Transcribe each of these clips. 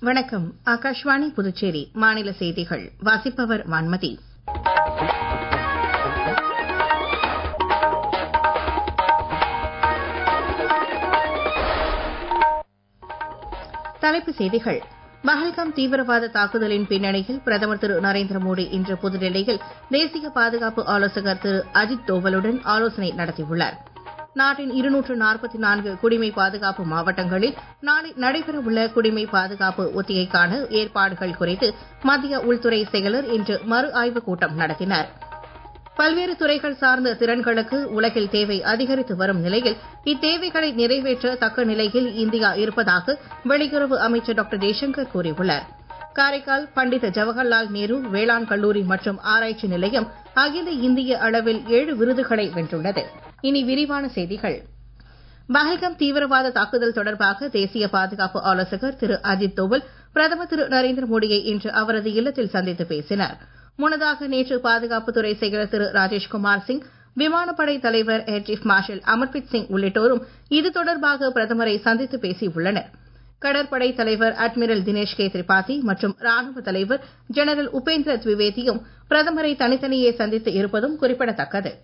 வணக்கம் ஆகாஷ்வாணி புதுச்சேரி மாநில செய்திகள் வாசிப்பவர் வான்மதி தலைப்புச் செய்திகள் பஹல்காம் தீவிரவாத தாக்குதலின் பின்னணியில் பிரதமர் திரு நரேந்திர மோடி இன்று புதுடெல்லியில் தேசிய பாதுகாப்பு ஆலோசகர் திரு அஜித் தோவலுடன் ஆலோசனை நடத்தியுள்ளார் நாட்டின் இருநூற்று நாற்பத்தி நான்கு குடிமை பாதுகாப்பு மாவட்டங்களில் நாளை நடைபெறவுள்ள குடிமை பாதுகாப்பு ஒத்திகைக்கான ஏற்பாடுகள் குறித்து மத்திய உள்துறை செயலர் இன்று மறு ஆய்வுக் கூட்டம் நடத்தினார் பல்வேறு துறைகள் சார்ந்த திறன்களுக்கு உலகில் தேவை அதிகரித்து வரும் நிலையில் இத்தேவைகளை நிறைவேற்ற தக்க நிலையில் இந்தியா இருப்பதாக வெளியுறவு அமைச்சர் டாக்டர் ஜெய்சங்கர் கூறியுள்ளார் காரைக்கால் பண்டித ஜவஹர்லால் நேரு வேளாண் கல்லூரி மற்றும் ஆராய்ச்சி நிலையம் அகில இந்திய அளவில் ஏழு விருதுகளை வென்றுள்ளது இனி விரிவான செய்திகள் பஹல்காம் தீவிரவாத தாக்குதல் தொடர்பாக தேசிய பாதுகாப்பு ஆலோசகர் திரு அஜித் தோவல் பிரதமர் திரு நரேந்திர மோடியை இன்று அவரது இல்லத்தில் சந்தித்து பேசினார் முன்னதாக நேற்று பாதுகாப்புத்துறை செயலர் திரு ராஜேஷ்குமார் சிங் விமானப்படை தலைவர் air chief marshal Amarpreet Singh உள்ளிட்டோரும் இது தொடர்பாக பிரதமரை சந்தித்து பேசியுள்ளனர் கடற்படை தலைவர் அட்மிரல் தினேஷ் கே திரிபாதி மற்றும் ராணுவ தலைவர் ஜெனரல் உபேந்திர திவிவேதியும் பிரதமரை தனித்தனியே சந்தித்து இருப்பதும் குறிப்பிடத்தக்கது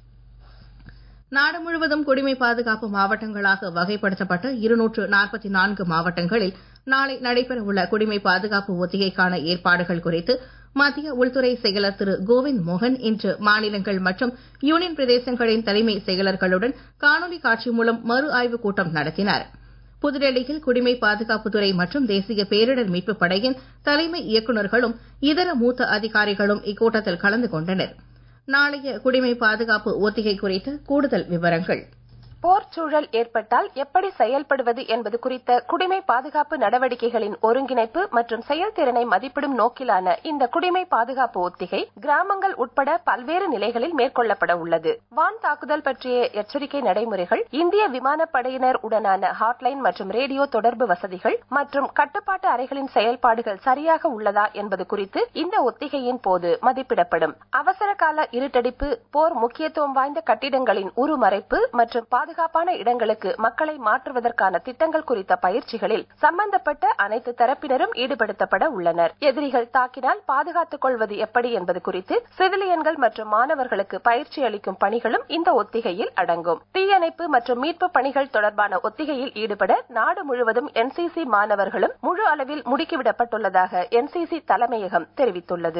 நாடு முழுவதும் குடிமை பாதுகாப்பு மாவட்டங்களாக வகைப்படுத்தப்பட்ட இருநூற்று நாற்பத்தி நான்கு மாவட்டங்களில் நாளை நடைபெறவுள்ள குடிமை பாதுகாப்பு ஒத்திகைக்கான ஏற்பாடுகள் குறித்து மத்திய உள்துறை செயலர் திரு கோவிந்த் மோகன் இன்று மாநிலங்கள் மற்றும் யூனியன் பிரதேசங்களின் தலைமை செயலர்களுடன் காணொலி காட்சி மூலம் மறு ஆய்வுக் கூட்டம் நடத்தினார் புதுடெல்லியில் குடிமை பாதுகாப்புத்துறை மற்றும் தேசிய பேரிடர் மீட்புப் படையின் தலைமை இயக்குநர்களும் இதர மூத்த அதிகாரிகளும் இக்கூட்டத்தில் கலந்து கொண்டனர் நாளைய குடிமை பாதுகாப்பு ஒத்திகை குறித்த கூடுதல் விவரங்கள் போர் சூழல் ஏற்பட்டால் எப்படி செயல்படுவது என்பது குறித்த குடிமை பாதுகாப்பு நடவடிக்கைகளின் ஒருங்கிணைப்பு மற்றும் செயல்திறனை மதிப்பிடும் நோக்கிலான இந்த குடிமை பாதுகாப்பு ஒத்திகை கிராமங்கள் உட்பட பல்வேறு நிலைகளில் மேற்கொள்ளப்பட உள்ளது வான் தாக்குதல் பற்றிய எச்சரிக்கை நடைமுறைகள் இந்திய விமானப்படையினர் உடனான ஹாட்லைன் மற்றும் ரேடியோ தொடர்பு வசதிகள் மற்றும் கட்டுப்பாட்டு அறைகளின் செயல்பாடுகள் சரியாக உள்ளதா என்பது குறித்து இந்த ஒத்திகையின் போது மதிப்பிடப்படும் அவசர கால இருட்டடிப்பு போர் முக்கியத்துவம் வாய்ந்த கட்டிடங்களின் உருமறைப்பு மற்றும் பாதுகாப்பான இடங்களுக்கு மக்களை மாற்றுவதற்கான திட்டங்கள் குறித்த பயிற்சிகளில் சம்பந்தப்பட்ட அனைத்து தரப்பினரும் ஈடுபடுத்தப்பட உள்ளனர் எதிரிகள் தாக்கினால் பாதுகாத்துக் கொள்வது எப்படி என்பது குறித்து சிவிலியன்கள் மற்றும் மாணவர்களுக்கு பயிற்சி அளிக்கும் பணிகளும் இந்த ஒத்திகையில் அடங்கும் தீயணைப்பு மற்றும் மீட்பு பணிகள் தொடர்பான ஒத்திகையில் ஈடுபட நாடு முழுவதும் என்சிசி மாணவர்களும் முழு அளவில் முடுக்கிவிடப்பட்டுள்ளதாக என்சிசி தலைமையகம் தெரிவித்துள்ளது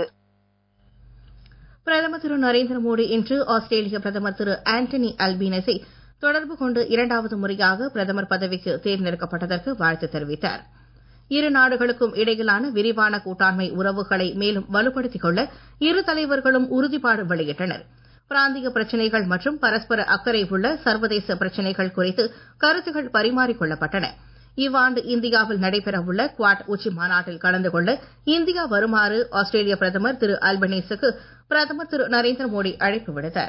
பிரதமர் திரு நரேந்திர மோடி இன்று ஆஸ்திரேலிய பிரதமர் திரு ஆண்டனி அல்பீனஸை தொடர்பு கொண்டு இரண்டாவது முறையாக பிரதமர் பதவிக்கு தேர்ந்தெடுக்கப்பட்டதற்கு வாழ்த்து தெரிவித்தார் இரு நாடுகளுக்கும் இடையிலான விரிவான கூட்டாண்மை உறவுகளை மேலும் வலுப்படுத்திக் கொள்ள இரு தலைவர்களும் உறுதிப்பாடு வெளியிட்டனர் பிராந்திய பிரச்சினைகள் மற்றும் பரஸ்பர அக்கறை உள்ள சர்வதேச பிரச்சினைகள் குறித்து கருத்துகள் பரிமாறிக் கொள்ளப்பட்டன இவ்வாண்டு இந்தியாவில் நடைபெறவுள்ள குவாட் உச்சி மாநாட்டில் கலந்து கொள்ள இந்தியா வருமாறு ஆஸ்திரேலிய பிரதமர் திரு அல்பனீஸுக்கு பிரதமர் திரு நரேந்திர மோடி அழைப்பு விடுத்தார்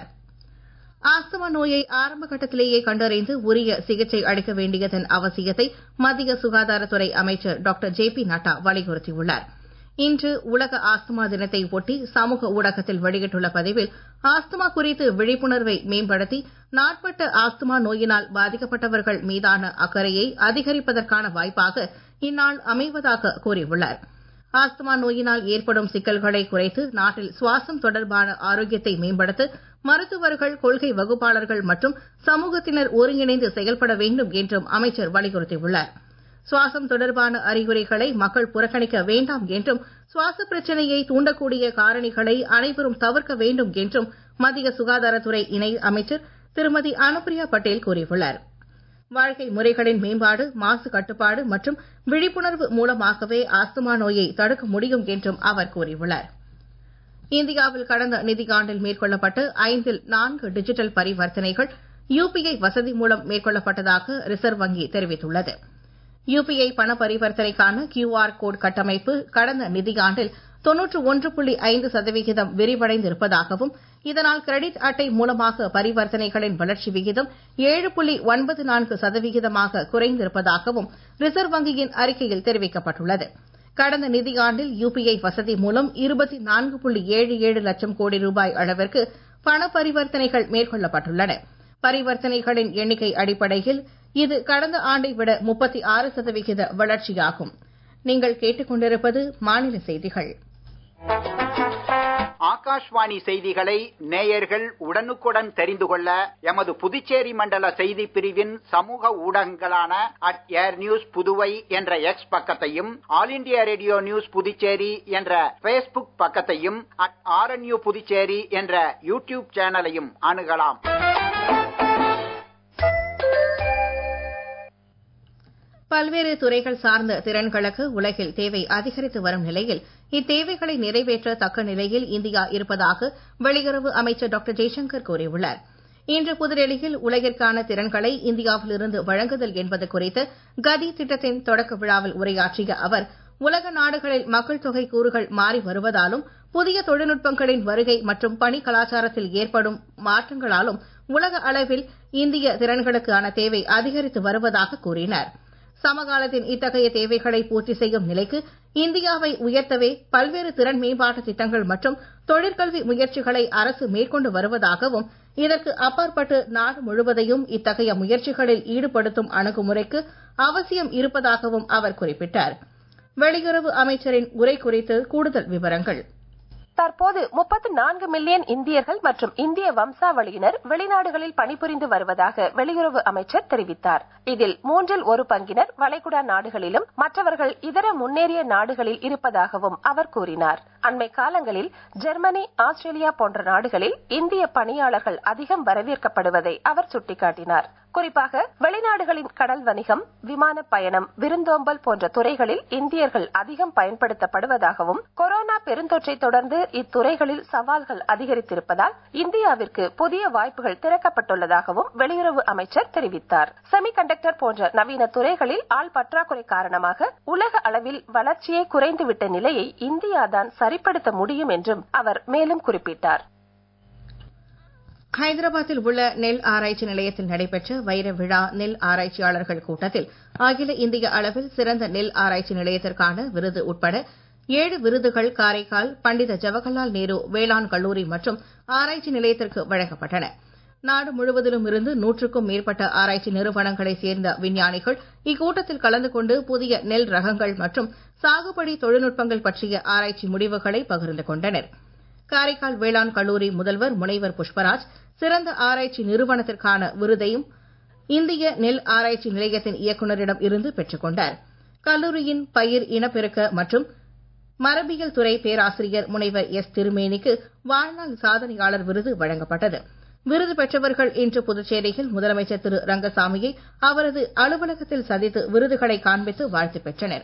ஆஸ்துமா நோயை ஆரம்ப கட்டத்திலேயே கண்டறிந்து உரிய சிகிச்சை அளிக்க வேண்டியதன் அவசியத்தை மத்திய சுகாதாரத்துறை அமைச்சர் டாக்டர் ஜே பி நட்டா வலியுறுத்தியுள்ளார் இன்று உலக ஆஸ்துமா தினத்தை ஒட்டி சமூக ஊடகத்தில் வெளியிட்டுள்ள பதிவில் ஆஸ்துமா குறித்து விழிப்புணர்வை மேம்படுத்தி நாட்பட்ட ஆஸ்துமா நோயினால் பாதிக்கப்பட்டவர்கள் மீதான அக்கறையை அதிகரிப்பதற்கான வாய்ப்பாக இந்நாள் அமைவதாக கூறியுள்ளார் ஆஸ்துமா நோயினால் ஏற்படும் சிக்கல்களை குறைத்து நாட்டில் சுவாசம் தொடர்பான ஆரோக்கியத்தை மேம்படுத்த மருத்துவர்கள் கொள்கை வகுப்பாளர்கள் மற்றும் சமூகத்தினர் ஒருங்கிணைந்து செயல்பட வேண்டும் என்றும் அமைச்சர் வலியுறுத்தியுள்ளார் சுவாசம் தொடர்பான அறிகுறிகளை மக்கள் புறக்கணிக்க வேண்டாம் என்றும் சுவாச பிரச்சனையை தூண்டக்கூடிய காரணிகளை அனைவரும் தவிர்க்க வேண்டும் என்றும் மத்திய சுகாதாரத்துறை இணை அமைச்சர் திருமதி அனுப்பிரியா பட்டேல் கூறியுள்ளார் வாழ்க்கை முறைகளின் மேம்பாடு மாசு கட்டுப்பாடு மற்றும் விழிப்புணர்வு மூலமாகவே ஆஸ்துமா நோயை தடுக்க முடியும் என்றும் அவர் கூறியுள்ளார் இந்தியாவில் கடந்த நிதியாண்டில் மேற்கொள்ளப்பட்ட ஐந்தில் நான்கு டிஜிட்டல் பரிவர்த்தனைகள் யுபிஐ வசதி மூலம் மேற்கொள்ளப்பட்டதாக ரிசர்வ் வங்கி தெரிவித்துள்ளது யுபிஐ பண பரிவர்த்தனைக்கான கியூஆர் கோட் கட்டமைப்பு கடந்த நிதியாண்டில் தொன்னூற்று ஒன்று புள்ளி ஐந்து சதவிகிதம் விரிவடைந்திருப்பதாகவும் இதனால் கிரெடிட் அட்டை மூலமாக பரிவர்த்தனைகளின் வளர்ச்சி விகிதம் ஏழு புள்ளி ஒன்பது நான்கு சதவிகிதமாக குறைந்திருப்பதாகவும் ரிசர்வ் வங்கியின் அறிக்கையில் தெரிவிக்கப்பட்டுள்ளது கடந்த நிதியாண்டில் யுபிஐ வசதி மூலம் இருபத்தி நான்கு புள்ளி ஏழு ஏழு லட்சம் கோடி ரூபாய் அளவிற்கு பண பரிவர்த்தனைகள் மேற்கொள்ளப்பட்டுள்ளன பரிவர்த்தனைகளின் எண்ணிக்கை அடிப்படையில் இது கடந்த ஆண்டை விட முப்பத்தி ஆறு சதவிகித வளர்ச்சியாகும் நீங்கள் கேட்டுக்கொண்டிருப்பது மாநில செய்திகள் ஆகாஷ்வாணி செய்திகளை நேயர்கள் உடனுக்குடன் தெரிந்து கொள்ள எமது புதுச்சேரி மண்டல செய்தி பிரிவின் சமூக ஊடகங்களான அட் ஏர் நியூஸ் புதுவை என்ற எக்ஸ் பக்கத்தையும் All India Radio news Puducherry என்ற பேஸ்புக் பக்கத்தையும் அட் ஆர்என்யூ புதுச்சேரி என்ற யூடியூப் சேனலையும் அணுகலாம் பல்வேறு துறைகள் சார்ந்த திறன்களுக்கு உலகில் தேவை அதிகரித்து வரும் நிலையில் இத்தேவைகளை நிறைவேற்ற தக்க நிலையில் இந்தியா இருப்பதாக வெளியுறவு அமைச்சர் டாக்டர் ஜெய்சங்கர் கூறியுள்ளார் இன்று புதுடெல்லியில் உலகிற்கான திறன்களை இந்தியாவிலிருந்து வழங்குதல் என்பது குறித்து கதி திட்டத்தின் தொடக்க விழாவில் உரையாற்றிய அவர் உலக நாடுகளில் மக்கள் தொகை கூறுகள் மாறி வருவதாலும் புதிய தொழில்நுட்பங்களின் வருகை மற்றும் பணி கலாச்சாரத்தில் ஏற்படும் மாற்றங்களாலும் உலக அளவில் இந்திய திறன்களுக்கான தேவை அதிகரித்து வருவதாக கூறினார் சமகாலத்தின் இத்தகைய தேவைகளை பூர்த்தி செய்யும் நிலைக்கு இந்தியாவை உயர்த்தவே பல்வேறு திறன் மேம்பாட்டு திட்டங்கள் மற்றும் தொழிற்கல்வி முயற்சிகளை அரசு மேற்கொண்டு வருவதாகவும் இதற்கு அப்பாற்பட்டு நாடு முழுவதையும் இத்தகைய முயற்சிகளில் ஈடுபடுத்தும் அணுகுமுறைக்கு அவசியம் இருப்பதாகவும் அவர் குறிப்பிட்டார் வெளியுறவு அமைச்சரின் உரை குறித்து கூடுதல் விவரங்கள் தற்போது முப்பத்து நான்கு மில்லியன் இந்தியர்கள் மற்றும் இந்திய வம்சாவளியினர் வெளிநாடுகளில் பணிபுரிந்து வருவதாக வெளியுறவு அமைச்சர் தெரிவித்தார் இதில் மூன்றில் ஒரு பங்கினர் வளைகுடா நாடுகளிலும் மற்றவர்கள் இதர முன்னேறிய நாடுகளில் இருப்பதாகவும் அவர் கூறினார் அண்மை காலங்களில் ஜெர்மனி ஆஸ்திரேலியா போன்ற நாடுகளில் இந்திய பணியாளர்கள் அதிகம் வரவேற்கப்படுவதை அவர் சுட்டிக்காட்டினார் குறிப்பாக வெளிநாடுகளின் கடல் வணிகம் விமான பயணம் விருந்தோம்பல் போன்ற துறைகளில் இந்தியர்கள் அதிகம் பயன்படுத்தப்படுவதாகவும் கொரோனா பெருந்தொற்றை தொடர்ந்து இத்துறைகளில் சவால்கள் அதிகரித்திருப்பதால் இந்தியாவிற்கு புதிய வாய்ப்புகள் திறக்கப்பட்டுள்ளதாகவும் வெளியுறவு அமைச்சர் தெரிவித்தார் செமிகண்டக்டர் போன்ற நவீன துறைகளில் ஆள் பற்றாக்குறை காரணமாக உலக அளவில் வளர்ச்சியே குறைந்துவிட்ட நிலையை இந்தியாதான் சரிப்படுத்த முடியும் என்றும் அவர் மேலும் குறிப்பிட்டார் ஹைதராபாத்தில் உள்ள நெல் ஆராய்ச்சி நிலையத்தில் நடைபெற்ற வைர விழா நெல் ஆராய்ச்சியாளர்கள் கூட்டத்தில் அகில இந்திய அளவில் சிறந்த நெல் ஆராய்ச்சி நிலையத்திற்கான விருது உட்பட ஏழு விருதுகள் காரைக்கால் பண்டித ஜவஹர்லால் நேரு வேளாண் கல்லூரி மற்றும் ஆராய்ச்சி நிலையத்திற்கு வழங்கப்பட்டன நாடு முழுவதிலும் இருந்து நூற்றுக்கும் மேற்பட்ட ஆராய்ச்சி நிறுவனங்களைச் சேர்ந்த விஞ்ஞானிகள் இக்கூட்டத்தில் கலந்து கொண்டு புதிய நெல் ரகங்கள் மற்றும் சாகுபடி தொழில்நுட்பங்கள் பற்றிய ஆராய்ச்சி முடிவுகளை பகிர்ந்து கொண்டனர் காரைக்கால் வேளாண் கல்லூரி முதல்வர் முனைவர் புஷ்பராஜ் சிறந்த ஆராய்ச்சி நிறுவனத்திற்கான விருதையும் இந்திய நெல் ஆராய்ச்சி நிலையத்தின் இயக்குநரிடம் இருந்து பெற்றுக் கொண்டார் கல்லூரியின் பயிர் இனப்பெருக்க மற்றும் மரபியல் துறை பேராசிரியர் முனைவர் எஸ் திருமேனிக்கு வாழ்நாள் சாதனையாளர் விருது வழங்கப்பட்டது விருது பெற்றவர்கள் இன்று புதுச்சேரியில் முதலமைச்சர் திரு ரங்கசாமியை அவரது அலுவலகத்தில் சந்தித்து விருதுகளை காண்பித்து வாழ்த்து பெற்றனர்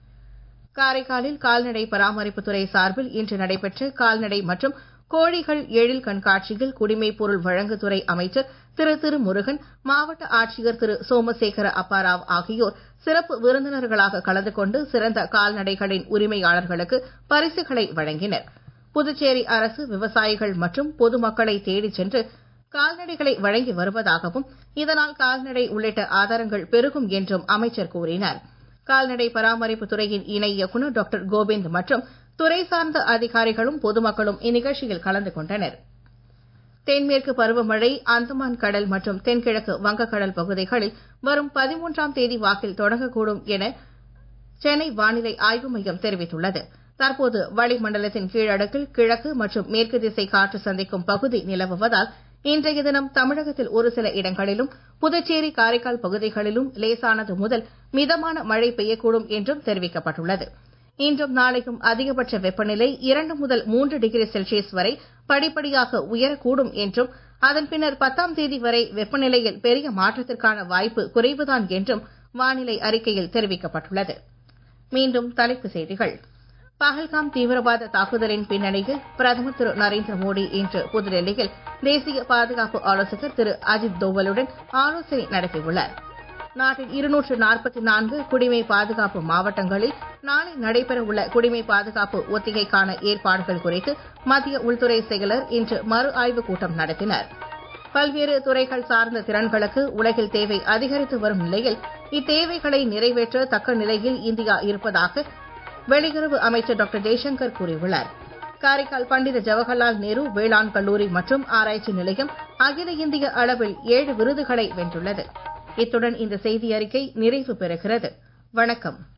காரைக்காலில் கால்நடை பராமரிப்புத்துறை சார்பில் இன்று நடைபெற்ற கால்நடை மற்றும் கோழிகள் எழில் கண்காட்சியில் குடிமைப் பொருள் வழங்குதுறை அமைச்சர் திரு திருமுருகன் மாவட்ட ஆட்சியர் திரு சோமசேகர அப்பாராவ் ஆகியோர் சிறப்பு விருந்தினர்களாக கலந்து கொண்டு சிறந்த கால்நடைகளின் உரிமையாளர்களுக்கு பரிசுகளை வழங்கினர் புதுச்சேரி அரசு விவசாயிகள் மற்றும் பொதுமக்களை தேடிச் சென்று கால்நடைகளை வழங்கி வருவதாகவும் இதனால் கால்நடை உள்ளிட்ட ஆதாரங்கள் பெருகும் என்றும் அமைச்சர் கூறினார் கால்நடை பராமரிப்பு துறையின் இணை இயக்குநர் டாக்டர் கோவிந்த் மற்றும் துறை சார்ந்த அதிகாரிகளும் பொதுமக்களும் இந்நிகழ்ச்சியில் கலந்து கொண்டனர் தென்மேற்கு பருவமழை அந்தமான் கடல் மற்றும் தென்கிழக்கு வங்கக்கடல் பகுதிகளில் வரும் பதிமூன்றாம் தேதி வாக்கில் தொடங்கக்கூடும் என சென்னை வானிலை ஆய்வு மையம் தெரிவித்துள்ளது தற்போது வளிமண்டலத்தின் கீழடுக்கில் கிழக்கு மற்றும் மேற்கு திசை காற்று சந்திக்கும் பகுதி நிலவுவதால் இன்றைய தினம் தமிழகத்தில் ஒரு சில இடங்களிலும் புதுச்சேரி காரைக்கால் பகுதிகளிலும் லேசானது முதல் மிதமான மழை பெய்யக்கூடும் என்றும் தெரிவிக்கப்பட்டுள்ளது இன்றும் நாளையும் அதிகபட்ச வெப்பநிலை இரண்டு முதல் மூன்று டிகிரி செல்சியஸ் வரை படிப்படியாக உயரக்கூடும் என்றும் அதன் பின்னர் பத்தாம் தேதி வரை வெப்பநிலையில் பெரிய மாற்றத்திற்கான வாய்ப்பு குறைவுதான் என்றும் வானிலை அறிக்கையில் தெரிவிக்கப்பட்டுள்ளது மீண்டும் தலைப்புச் செய்திகள் பஹல்காம் தீவிரவாத தாக்குதலின் பின்னணியில் பிரதமர் திரு நரேந்திர மோடி இன்று புதுடெல்லியில் தேசிய பாதுகாப்பு ஆலோசகர் திரு அஜித் தோவலுடன் ஆலோசனை நடத்தியுள்ளார் நாட்டின் இருநூற்று நாற்பத்தி நான்கு குடிமை பாதுகாப்பு மாவட்டங்களில் நாளை நடைபெறவுள்ள குடிமை பாதுகாப்பு ஒத்திகைக்கான ஏற்பாடுகள் குறித்து மத்திய உள்துறை செயலர் இன்று மறு ஆய்வுக் கூட்டம் நடத்தினார் பல்வேறு துறைகள் சார்ந்த திறன்களுக்கு உலகில் தேவை அதிகரித்து வரும் நிலையில் இத்தேவைகளை நிறைவேற்ற தக்க நிலையில் இந்தியா இருப்பதாக வெளியுறவு அமைச்சர் டாக்டர் ஜெய்சங்கர் கூறியுள்ளார் காரைக்கால் பண்டித ஜவஹர்லால் நேரு வேளாண் கல்லூரி மற்றும் ஆராய்ச்சி நிலையம் அகில இந்திய அளவில் ஏழு விருதுகளை வென்றுள்ளது இத்துடன் இந்த செய்தி அறிக்கை நிறைவு பெறுகிறது வணக்கம்